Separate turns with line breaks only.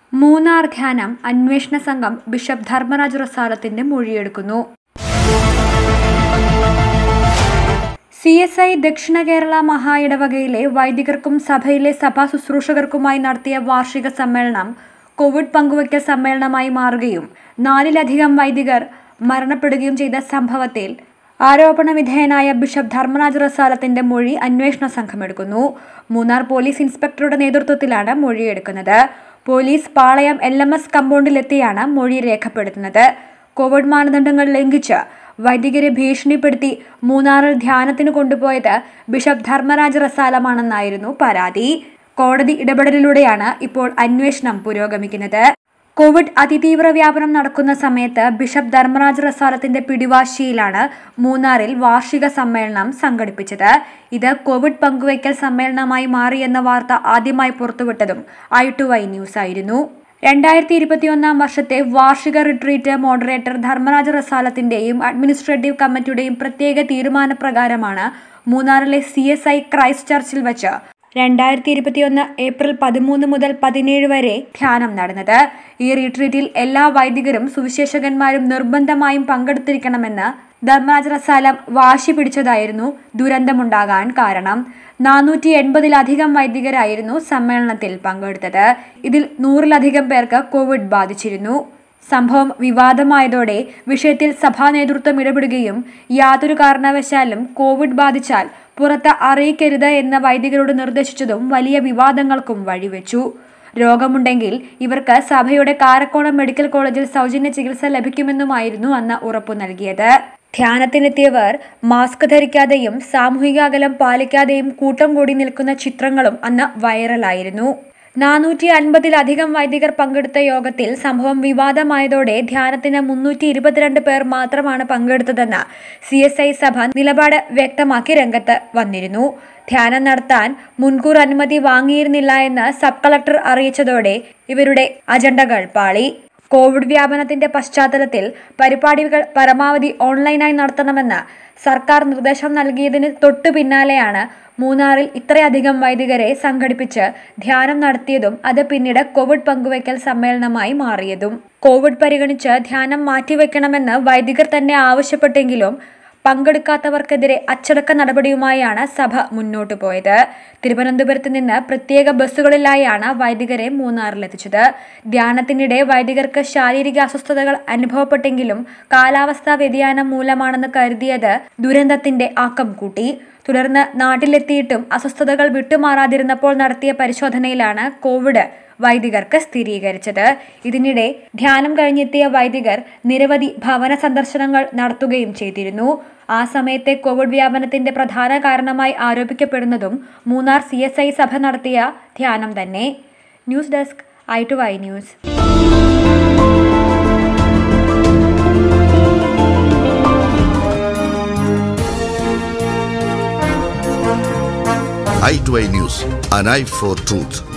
മൂന്നാർ ധ്യാനം അന്വേഷണ സംഘം ബിഷപ്പ് ധർമ്മരാജ് റസാലത്തിന്റെ മൊഴിയെടുക്കുന്നു C S I Dakshina Kerala മഹാ ഇടവകയിലെ വൈദികർക്കും സഭയിലെ സഭാ ശുശ്രൂഷകർക്കുമായി നടത്തിയ വാർഷിക സമ്മേളനം കോവിഡ് പങ്കുവയ്ക്കൽ സമ്മേളനമായി മാറുകയും നാലിലധികം വൈദികർ മരണപ്പെടുകയും ചെയ്ത സംഭവത്തിൽ ആരോപണ വിധേയനായ ബിഷപ്പ് ധർമ്മരാജ് റസാലത്തിന്റെ മൊഴി അന്വേഷണ സംഘം എടുക്കുന്നു മൂന്നാർ പോലീസ് ഇൻസ്പെക്ടറുടെ നേതൃത്വത്തിലാണ് മൊഴിയെടുക്കുന്നത് police Palayam L M S കമ്പൗണ്ടിലെത്തിയാണ് മൊഴി രേഖപ്പെടുത്തുന്നത് കോവിഡ് മാനദണ്ഡങ്ങൾ ലംഘിച്ച് വൈദികരെ ഭീഷണിപ്പെടുത്തി മൂന്നാറിൽ ധ്യാനത്തിന് കൊണ്ടുപോയത് ബിഷപ്പ് ധർമ്മരാജ് റസാലമാണെന്നായിരുന്നു പരാതി കോടതി ഇടപെടലിലൂടെയാണ് ഇപ്പോൾ അന്വേഷണം പുരോഗമിക്കുന്നത് കോവിഡ് അതിതീവ്ര വ്യാപനം നടക്കുന്ന സമയത്ത് ബിഷപ്പ് ധർമ്മരാജ് റസാലത്തിന്റെ പിടിവാശിയിലാണ് മൂന്നാറിൽ വാർഷിക സമ്മേളനം സംഘടിപ്പിച്ചത് ഇത് കോവിഡ് പങ്കുവയ്ക്കൽ സമ്മേളനമായി മാറിയെന്ന വാർത്ത ആദ്യമായി പുറത്തുവിട്ടതും ഐ ടു ഐ ന്യൂസ് ആയിരുന്നു രണ്ടായിരത്തി ഇരുപത്തിയൊന്നാം വർഷത്തെ വാർഷിക റിട്രീറ്റ് മോഡറേറ്റർ ധർമ്മരാജ റസാലത്തിന്റെയും അഡ്മിനിസ്ട്രേറ്റീവ് കമ്മിറ്റിയുടെയും പ്രത്യേക തീരുമാനപ്രകാരമാണ് മൂന്നാറിലെ സി എസ് ഐ ക്രൈസ്റ്റ് ചർച്ചിൽ വെച്ച് രണ്ടായിരത്തി ഇരുപത്തിയൊന്ന് ഏപ്രിൽ പതിമൂന്ന് മുതൽ പതിനേഴ് വരെ ധ്യാനം നടന്നത് ഈ റിട്രീറ്റിൽ എല്ലാ വൈദികരും സുവിശേഷകന്മാരും നിർബന്ധമായും പങ്കെടുത്തിരിക്കണമെന്ന് ധർമ്മരാജ റസാലം വാശി പിടിച്ചതായിരുന്നു ദുരന്തമുണ്ടാകാൻ കാരണം നാനൂറ്റി എൺപതിലധികം വൈദികരായിരുന്നു സമ്മേളനത്തിൽ പങ്കെടുത്തത് ഇതിൽ നൂറിലധികം പേർക്ക് കോവിഡ് ബാധിച്ചിരുന്നു സംഭവം വിവാദമായതോടെ വിഷയത്തിൽ സഭാ നേതൃത്വം ഇടപെടുകയും യാതൊരു കാരണവശാലും കോവിഡ് ബാധിച്ചാൽ പുറത്ത് അറിയിക്കരുത് എന്ന വൈദികരോട് നിർദ്ദേശിച്ചതും വലിയ വിവാദങ്ങൾക്കും വഴിവെച്ചു രോഗമുണ്ടെങ്കിൽ ഇവർക്ക് സഭയുടെ കാരക്കോണം മെഡിക്കൽ കോളേജിൽ സൗജന്യ ചികിത്സ ലഭിക്കുമെന്നുമായിരുന്നു അന്ന് ഉറപ്പു നൽകിയത് ധ്യാനത്തിനെത്തിയവർ മാസ്ക് ധരിക്കാതെയും സാമൂഹിക അകലം പാലിക്കാതെയും കൂട്ടം കൂടി നിൽക്കുന്ന ചിത്രങ്ങളും അന്ന് വൈറലായിരുന്നു നാനൂറ്റി അൻപതിലധികം വൈദികർ പങ്കെടുത്ത യോഗത്തിൽ സംഭവം വിവാദമായതോടെ ധ്യാനത്തിന് മുന്നൂറ്റി ഇരുപത്തിരണ്ട് പേർ മാത്രമാണ് പങ്കെടുത്തതെന്ന് സി എസ് ഐ സഭ നിലപാട് വ്യക്തമാക്കി രംഗത്ത് വന്നിരുന്നു ധ്യാനം നടത്താൻ മുൻകൂർ അനുമതി വാങ്ങിയിരുന്നില്ല എന്ന് സബ് കളക്ടർ അറിയിച്ചതോടെ ഇവരുടെ അജണ്ടകൾ പാളി കോവിഡ് വ്യാപനത്തിന്റെ പശ്ചാത്തലത്തിൽ പരിപാടികൾ പരമാവധി ഓൺലൈനായി നടത്തണമെന്ന് സർക്കാർ നിർദ്ദേശം നൽകിയതിന് തൊട്ടു പിന്നാലെയാണ് മൂന്നാറിൽ ഇത്രയധികം വൈദികരെ സംഘടിപ്പിച്ച് ധ്യാനം നടത്തിയതും അത് പിന്നീട് കോവിഡ് പങ്കുവയ്ക്കൽ സമ്മേളനമായി മാറിയതും കോവിഡ് പരിഗണിച്ച് ധ്യാനം മാറ്റിവെക്കണമെന്ന് വൈദികർ തന്നെ ആവശ്യപ്പെട്ടെങ്കിലും പങ്കെടുക്കാത്തവർക്കെതിരെ അച്ചടക്ക നടപടിയുമായാണ് സഭ മുന്നോട്ടു പോയത് തിരുവനന്തപുരത്ത് നിന്ന് പ്രത്യേക ബസ്സുകളിലായാണ് വൈദികരെ മൂന്നാറിലെത്തിച്ചത് ധ്യാനത്തിനിടെ വൈദികർക്ക് ശാരീരിക അസ്വസ്ഥതകൾ അനുഭവപ്പെട്ടെങ്കിലും കാലാവസ്ഥാ വ്യതിയാനം മൂലമാണെന്ന് കരുതിയത് ദുരന്തത്തിന്റെ ആക്കം കൂട്ടി തുടർന്ന് നാട്ടിലെത്തിയിട്ടും അസ്വസ്ഥതകൾ വിട്ടുമാറാതിരുന്നപ്പോൾ നടത്തിയ പരിശോധനയിലാണ് കോവിഡ് വൈദികർക്ക് സ്ഥിരീകരിച്ചത് ഇതിനിടെ ധ്യാനം കഴിഞ്ഞെത്തിയ വൈദികർ നിരവധി ഭവന സന്ദർശനങ്ങൾ നടത്തുകയും ചെയ്തിരുന്നു ആ സമയത്തെ കോവിഡ് വ്യാപനത്തിന്റെ പ്രധാന കാരണമായി ആരോപിക്കപ്പെടുന്നതും മൂന്നാർ സി സഭ നടത്തിയ ധ്യാനം തന്നെ news desk I to I news
i2i News, an eye for truth.